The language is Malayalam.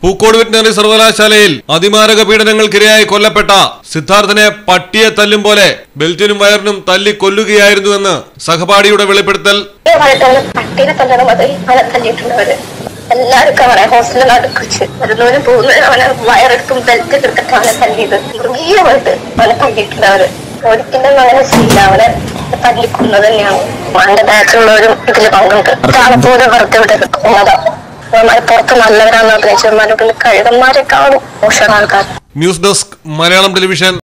പൂക്കോട് വെറ്റിനറി സർവകലാശാലയിൽ അതിമാരക പീഡനങ്ങൾക്കിരയായി കൊല്ലപ്പെട്ട സിദ്ധാർത്ഥനെ പട്ടിയെ തല്ലും പോലെ ബെൽറ്റിനും വയറിനും തല്ലി കൊല്ലുകയായിരുന്നുവെന്ന് സഹപാഠിയുടെ വെളിപ്പെടുത്തൽ വളർത്തുന്ന പട്ടീനെ തല്ലണം മുതൽ അവനെ തല്ലിയിട്ടുള്ളവര് എല്ലാവർക്കും അവനെ ഹോസ്റ്റലിൽ അടുക്കിച്ച് വരുന്നവരും പോകുന്നവരും അവനെ വയറെടുത്തും ബെൽറ്റ് എടുത്തിട്ട് അവനെ തല്ലിയത് മൃഗീയമായിട്ട് അവനെ തല്ലിയിട്ടുള്ളവര് ഒരിക്കലും അങ്ങനെ ചെയ്യില്ല അവനെ തല്ലിക്കുന്നത് തന്നെയാണ് അവന്റെ ബാച്ചിലുള്ളവരും ഇതിൽ പങ്കുണ്ട് കാണപ്പോലും വെറുതെ ഇവിടെ നിൽക്കുന്നതാ അവന്മാര് പുറത്ത് നല്ലവരാന്ന് അഭിനയിച്ചവന്മാരുടെ കഴുകന്മാരെക്കാളും മോശം ആൾക്കാർ ന്യൂസ് ഡെസ്ക് മലയാളം ടെലിവിഷൻ